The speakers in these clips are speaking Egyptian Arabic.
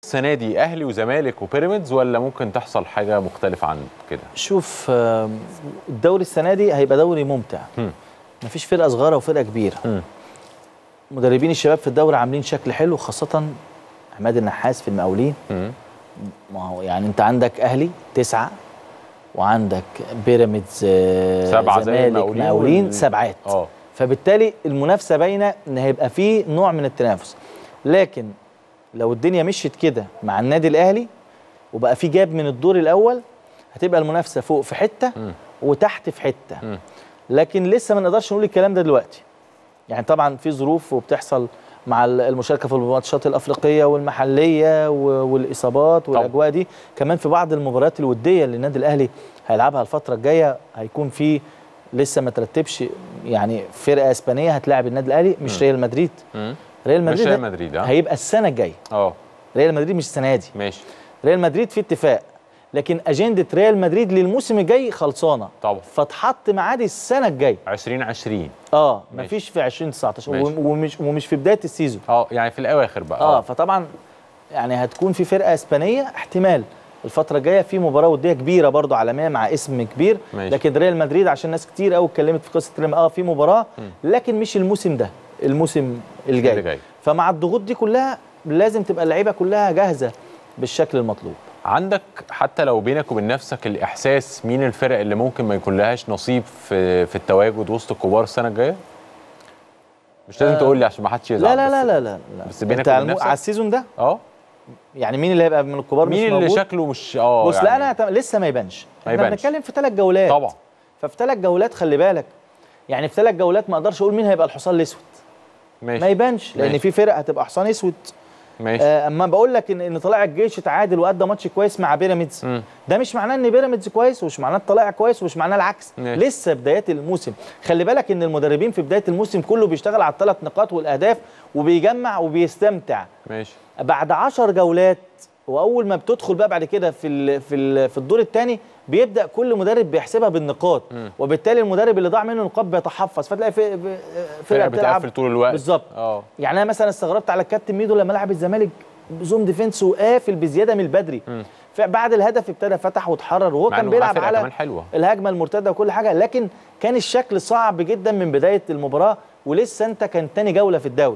السنه دي اهلي وزمالك وبيراميدز ولا ممكن تحصل حاجه مختلفه عن كده شوف آم، الدوري السنه دي هيبقى دوري ممتع مم. مفيش فرقه صغيره وفرقه كبيره مم. مدربين الشباب في الدوري عاملين شكل حلو خاصه عماد النحاس في المقاولين مم. ما هو يعني انت عندك اهلي تسعه وعندك بيراميدز آه، سبعة زي زمالك المقاولين مقاولين وال- سبعات اه فبالتالي المنافسه باينه ان هيبقى فيه نوع من التنافس لكن لو الدنيا مشيت كده مع النادي الاهلي وبقى في جاب من الدور الاول هتبقى المنافسه فوق في حته مم. وتحت في حته مم. لكن لسه ما نقدرش نقول الكلام ده دلوقتي يعني طبعا في ظروف وبتحصل مع ال- المشاركه في الماتشات الافريقيه والمحليه و- والاصابات والاجواء دي كمان في بعض المباريات الوديه اللي النادي الاهلي هيلعبها الفتره الجايه هيكون في لسه ما ترتبش يعني فرقه اسبانيه هتلاعب النادي الاهلي مش ريال مدريد مم. ريال مش مدريد ريال مدريد اه هيبقى السنه الجايه اه ريال مدريد مش السنه دي ماشي ريال مدريد في اتفاق لكن اجنده ريال مدريد للموسم الجاي خلصانه طبعا فاتحط ميعاد السنه الجايه 2020 اه ماشي. مفيش في 2019 ماشي. و- ومش ومش في بدايه السيزون اه يعني في الاواخر بقى اه فطبعا يعني هتكون في فرقه اسبانيه احتمال الفتره الجايه في مباراه وديه كبيره برضو عالميه مع اسم كبير ماشي. لكن ريال مدريد عشان ناس كتير قوي اتكلمت في قصه ريال اه في مباراه لكن مش الموسم ده الموسم الجاي, اللي جاي. فمع الضغوط دي كلها لازم تبقى اللعيبه كلها جاهزه بالشكل المطلوب عندك حتى لو بينك وبين نفسك الاحساس مين الفرق اللي ممكن ما يكون لهاش نصيب في في التواجد وسط الكبار السنه الجايه مش لازم آه. تقول لي عشان ما حدش يزعل لا لا بس- لا لا لا, لا. بس بينك انت وبين على الم- نفسك؟ على السيزون ده اه يعني مين اللي هيبقى من الكبار مش مين اللي موجود؟ شكله مش اه بص لا يعني انا تم- لسه ما يبانش ما احنا يبانش. بنتكلم في ثلاث جولات طبعا ففي ثلاث جولات خلي بالك يعني في ثلاث جولات ما اقدرش اقول مين هيبقى الحصان الاسود ما ماشي يبانش لان ماشي. في فرق هتبقى حصان اسود ماشي آه اما بقول لك ان ان طلائع الجيش اتعادل وادى ماتش كويس مع بيراميدز مم. ده مش معناه ان بيراميدز كويس ومش معناه طلائع كويس ومش معناه العكس ماشي. لسه بدايات الموسم خلي بالك ان المدربين في بدايه الموسم كله بيشتغل على الثلاث نقاط والاهداف وبيجمع وبيستمتع ماشي بعد 10 جولات واول ما بتدخل بقى بعد كده في ال في ال في الدور الثاني بيبدا كل مدرب بيحسبها بالنقاط وبالتالي المدرب اللي ضاع منه نقاط بيتحفظ فتلاقي في في- فرقه فرقه بتلعب بتقفل طول الوقت بالظبط اه يعني انا مثلا استغربت على الكابتن ميدو لما لعب الزمالك زوم ديفنس وقافل بزياده من البدري فبعد الهدف ابتدى فتح واتحرر وهو مع كان إنه معاه بيلعب فرقة على كمان حلوة. الهجمه المرتده وكل حاجه لكن كان الشكل صعب جدا من بدايه المباراه ولسه انت كان تاني جوله في الدوري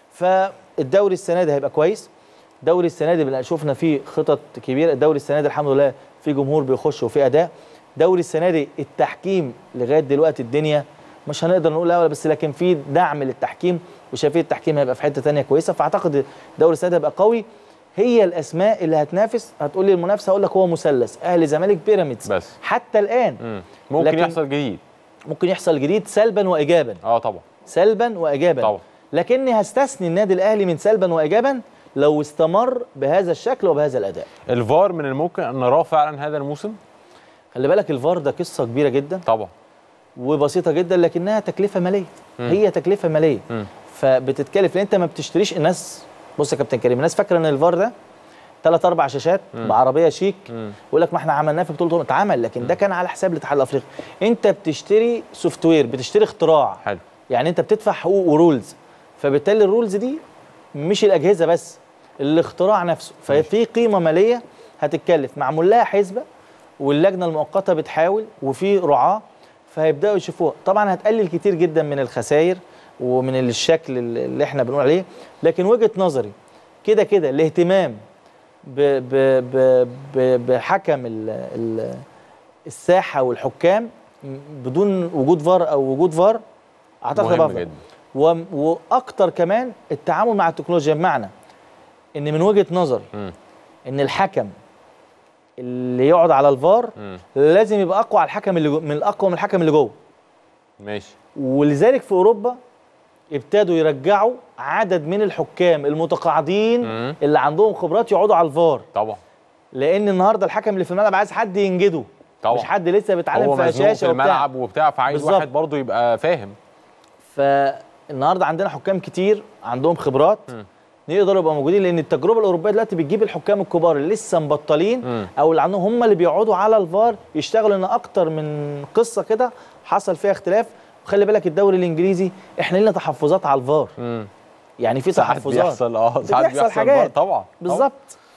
فالدوري السنه دي هيبقى كويس الدوري السنه دي بنبقى شفنا فيه خطط كبيره الدوري السنه دي الحمد لله في جمهور بيخش وفي اداء دوري السنه دي التحكيم لغايه دلوقتي الدنيا مش هنقدر نقول لا بس لكن في دعم للتحكيم وشايفين التحكيم هيبقى في حته تانية كويسه فاعتقد الدوري السنه ده هيبقى قوي هي الاسماء اللي هتنافس هتقول لي المنافسه هقول لك هو مثلث اهلي زمالك بيراميدز بس. حتى الان مم. ممكن لكن- يحصل جديد ممكن يحصل جديد سلبا وايجابا اه طبعا سلبا وايجابا طبعا. لكني هستثني النادي الاهلي من سلبا وايجابا لو استمر بهذا الشكل وبهذا الاداء الفار من الممكن ان نراه فعلا هذا الموسم خلي بالك الفار ده قصه كبيره جدا طبعا وبسيطه جدا لكنها تكلفه ماليه هي تكلفه ماليه مم. فبتتكلف لان انت ما بتشتريش الناس بص يا كابتن كريم الناس فاكره ان الفار ده ثلاث اربع شاشات بعربيه شيك يقول لك ما احنا عملناه في بطوله اتعمل لكن ده كان على حساب الاتحاد الافريقي انت بتشتري سوفت وير بتشتري اختراع حلو يعني انت بتدفع حقوق ورولز فبالتالي الرولز دي مش الاجهزه بس الاختراع نفسه ففي قيمه ماليه هتتكلف معمول لها حسبه واللجنه المؤقته بتحاول وفي رعاه فهيبداوا يشوفوها طبعا هتقلل كتير جدا من الخسائر ومن الشكل اللي احنا بنقول عليه لكن وجهه نظري كده كده الاهتمام ب ب ب ب بحكم ال ال الساحه والحكام بدون وجود فار او وجود فار اعتقد مهم هيبقى أفضل. جدا. و- واكتر كمان التعامل مع التكنولوجيا بمعنى ان من وجهه نظري مم. ان الحكم اللي يقعد على الفار مم. لازم يبقى اقوى على الحكم اللي جو من الاقوى من الحكم اللي جوه ماشي ولذلك في اوروبا ابتدوا يرجعوا عدد من الحكام المتقاعدين مم. اللي عندهم خبرات يقعدوا على الفار طبعا لان النهارده الحكم اللي في الملعب عايز حد ينجده طبعا. مش حد لسه بيتعلم هو في مزنوق شاشه في وبتاع. الملعب وبتاع فعايز بالظبط. واحد برضه يبقى فاهم فالنهارده عندنا حكام كتير عندهم خبرات يقدروا يبقوا موجودين لان التجربه الاوروبيه دلوقتي بتجيب الحكام الكبار اللي لسه مبطلين مم. او اللي عندهم هم اللي بيقعدوا على الفار يشتغلوا ان اكتر من قصه كده حصل فيها اختلاف وخلي بالك الدوري الانجليزي احنا لنا تحفظات على الفار مم. يعني في ساعات تحفظات بيحصل اه ساعات بتحصل بيحصل حاجات بر- طبعا بالظبط